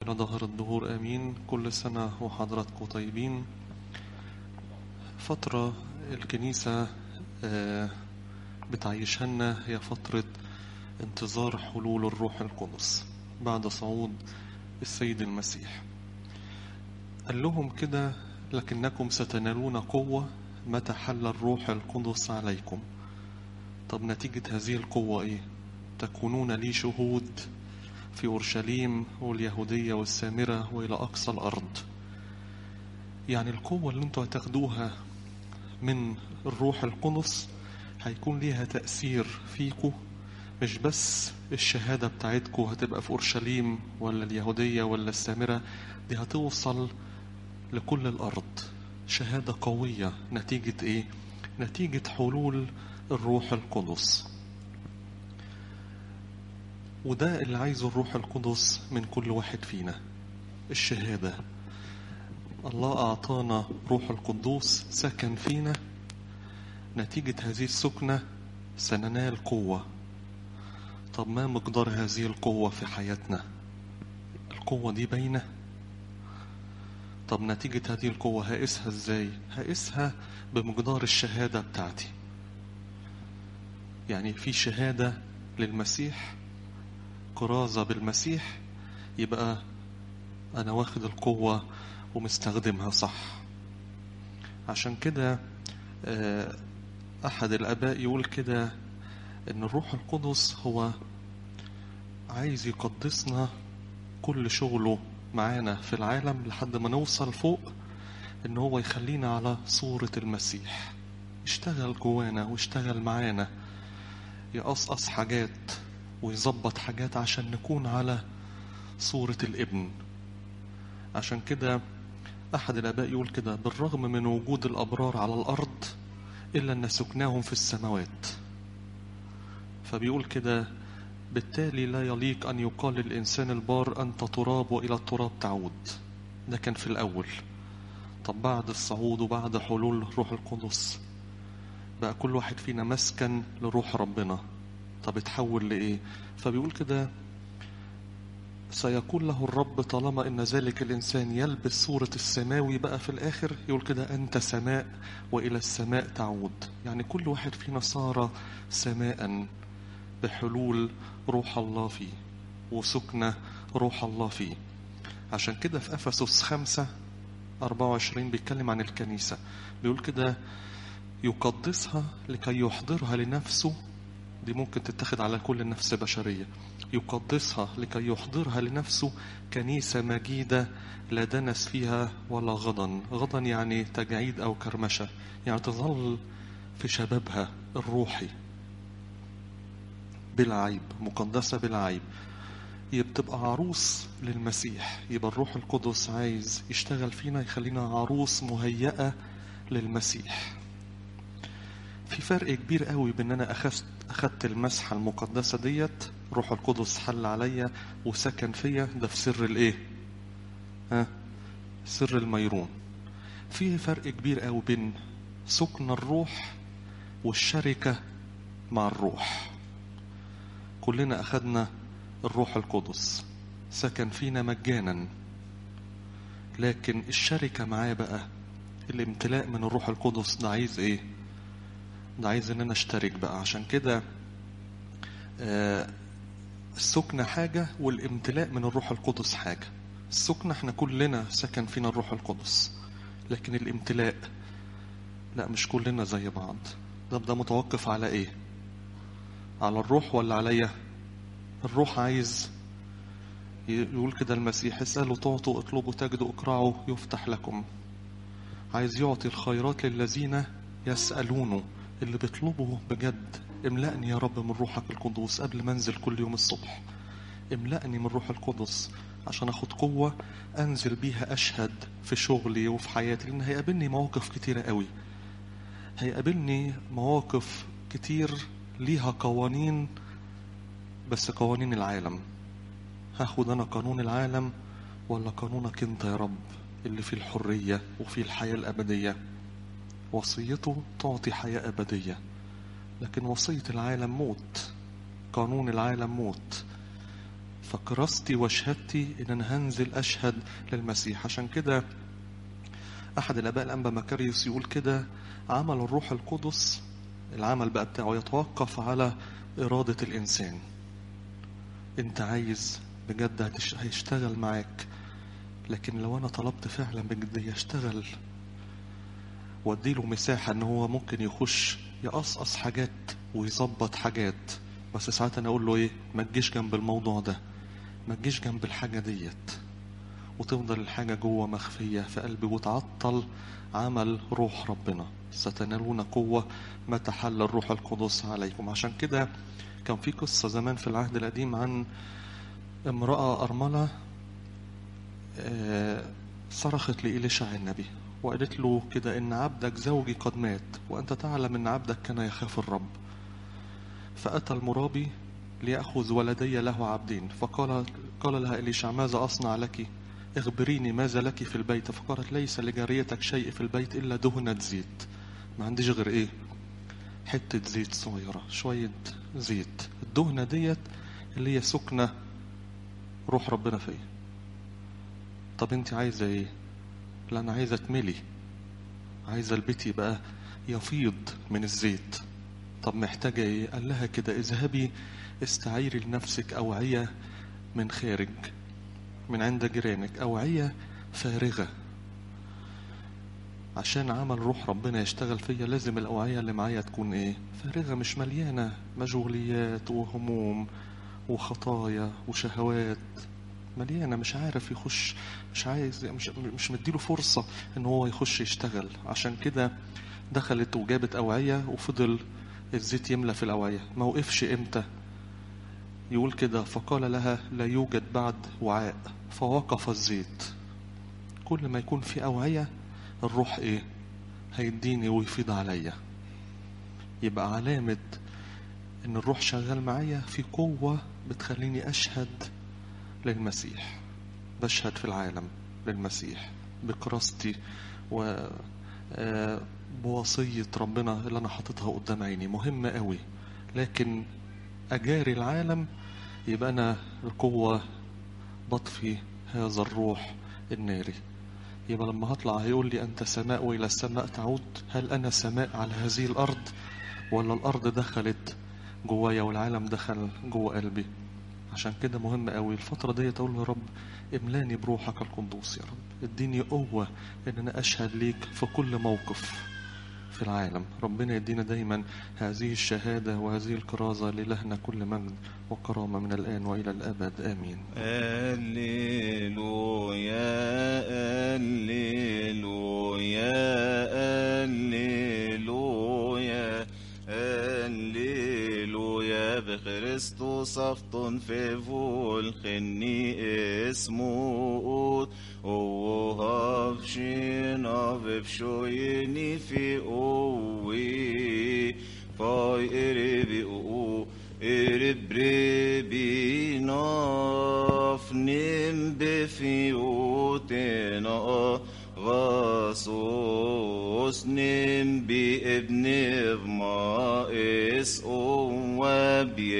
إلى ظهر الدهور آمين كل سنة وحضراتكم طيبين فترة الكنيسة آه، بتعيشها لنا هي فترة انتظار حلول الروح القدس بعد صعود السيد المسيح قال لهم كده لكنكم ستنالون قوة متى حل الروح القدس عليكم طب نتيجة هذه القوة ايه تكونون لي شهود في أورشليم واليهودية والسامرة وإلى أقصى الأرض يعني القوة اللي انتوا هتاخدوها من الروح القدس هيكون ليها تأثير فيكو مش بس الشهادة بتاعتكو هتبقى في أورشليم ولا اليهودية ولا السامرة دي هتوصل لكل الأرض شهادة قوية نتيجة إيه؟ نتيجة حلول الروح القدس وده اللي عايزه الروح القدس من كل واحد فينا الشهادة الله أعطانا روح القدوس سكن فينا نتيجة هذه السكنة سننال قوة طب ما مقدار هذه القوة في حياتنا القوة دي باينة طب نتيجة هذه القوة هقيسها ازاي هقيسها بمقدار الشهادة بتاعتي يعني في شهادة للمسيح كرازة بالمسيح يبقى أنا واخد القوة ومستخدمها صح عشان كده آه، أحد الآباء يقول كده إن الروح القدس هو عايز يقدسنا كل شغله معانا في العالم لحد ما نوصل فوق إن هو يخلينا على صورة المسيح يشتغل جوانا ويشتغل معانا يقصقص حاجات ويظبط حاجات عشان نكون على صورة الابن عشان كده أحد الآباء يقول كده بالرغم من وجود الأبرار على الأرض إلا أن سكناهم في السماوات فبيقول كده بالتالي لا يليق أن يقال للإنسان البار أنت تراب وإلى التراب تعود ده كان في الأول طب بعد الصعود وبعد حلول روح القدس بقى كل واحد فينا مسكن لروح ربنا طب اتحول لإيه فبيقول كده سيقول له الرب طالما ان ذلك الانسان يلبس صورة السماوي بقى في الاخر يقول كده انت سماء والى السماء تعود يعني كل واحد فينا صار سماء بحلول روح الله فيه وسكنة روح الله فيه عشان كده في افسس خمسة 24 بيتكلم عن الكنيسة بيقول كده يقدسها لكي يحضرها لنفسه دي ممكن تتخذ على كل نفس بشرية يقدسها لكي يحضرها لنفسه كنيسة مجيدة لا دنس فيها ولا غضن غضن يعني تجعيد أو كرمشة يعني تظل في شبابها الروحي بلا عيب مقدسة بلا عيب يبقى تبقى عروس للمسيح يبقى الروح القدس عايز يشتغل فينا يخلينا عروس مهيئة للمسيح في فرق كبير قوي بين انا اخذت اخذت المسحه المقدسه ديت روح القدس حل عليا وسكن فيا ده في سر الايه ها سر الميرون في فرق كبير قوي بين سكن الروح والشركه مع الروح كلنا اخذنا الروح القدس سكن فينا مجانا لكن الشركه معاه بقى الامتلاء من الروح القدس ده عايز ايه ده عايز ان انا اشترك بقى عشان كده آه، السكنة حاجة والامتلاء من الروح القدس حاجة السكنة احنا كلنا سكن فينا الروح القدس لكن الامتلاء لا مش كلنا زي بعض ده ده متوقف على ايه على الروح ولا عليا الروح عايز يقول كده المسيح اسألوا تعطوا اطلبوا تجدوا اقرعوا يفتح لكم عايز يعطي الخيرات للذين يسألونه اللي بيطلبه بجد املأني يا رب من روحك القدوس قبل ما انزل كل يوم الصبح املأني من روح القدس عشان اخد قوة انزل بيها اشهد في شغلي وفي حياتي لان هيقابلني مواقف كتيرة قوي هيقابلني مواقف كتير ليها قوانين بس قوانين العالم هاخد انا قانون العالم ولا قانونك انت يا رب اللي فيه الحرية وفيه الحياة الأبدية وصيته تعطي حياة أبدية لكن وصية العالم موت قانون العالم موت فكراستي وشهادتي ان انا هنزل اشهد للمسيح عشان كده احد الاباء الانبا مكاريوس يقول كده عمل الروح القدس العمل بقى بتاعه يتوقف على اراده الانسان انت عايز بجد هتش- هيشتغل معاك لكن لو انا طلبت فعلا بجد يشتغل واديله مساحة ان هو ممكن يخش يقصقص حاجات ويظبط حاجات بس ساعات انا اقول له ايه ما تجيش جنب الموضوع ده ما تجيش جنب الحاجة ديت وتفضل الحاجة جوه مخفية في قلبي وتعطل عمل روح ربنا ستنالون قوة متى حل الروح القدس عليكم عشان كده كان في قصة زمان في العهد القديم عن امرأة أرملة آه، صرخت لإليشع النبي وقالت له كده إن عبدك زوجي قد مات وأنت تعلم إن عبدك كان يخاف الرب فأتى المرابي ليأخذ ولدي له عبدين فقال قال لها إليشع ماذا أصنع لك اخبريني ماذا لك في البيت فقالت ليس لجاريتك شيء في البيت إلا دهنة زيت ما عنديش غير إيه حتة زيت صغيرة شوية زيت الدهنة ديت اللي هي سكنة روح ربنا فيا طب انت عايزة ايه لا انا عايزة اتملي عايزة البيت يبقى يفيض من الزيت طب محتاجة ايه قال لها كده اذهبي استعيري لنفسك اوعية من خارج من عند جيرانك اوعية فارغة عشان عمل روح ربنا يشتغل فيا لازم الأوعية اللي معايا تكون إيه؟ فارغة مش مليانة مشغوليات وهموم وخطايا وشهوات مليانة مش عارف يخش مش عايز مش مش مديله فرصة إن هو يخش يشتغل عشان كده دخلت وجابت أوعية وفضل الزيت يملى في الأوعية ما وقفش إمتى يقول كده فقال لها لا يوجد بعد وعاء فوقف الزيت كل ما يكون في أوعية الروح إيه هيديني ويفيض عليا يبقى علامة إن الروح شغال معايا في قوة بتخليني أشهد للمسيح بشهد في العالم للمسيح بكراستي و آه، بوصية ربنا اللي أنا حاططها قدام عيني مهمة قوي لكن أجاري العالم يبقى أنا القوة بطفي هذا الروح الناري يبقى لما هطلع هيقول لي أنت سماء وإلى السماء تعود هل أنا سماء على هذه الأرض ولا الأرض دخلت جوايا والعالم دخل جوا قلبي عشان كده مهم قوي الفترة دي أقول يا رب املاني بروحك القدوس يا رب اديني قوة إن أنا أشهد ليك في كل موقف في العالم ربنا يدينا دايما هذه الشهادة وهذه الكرازة للهنا كل مجد وكرامة من الآن وإلى الأبد آمين هللويا هللويا هللويا هللويا بخريستوس أفطن في فولخني اسمه وهفشين أبفشويني في قوي فاي إربي أو إربربي ناف نم بفيوتنا غاسوس نم بابن ما اس او وبي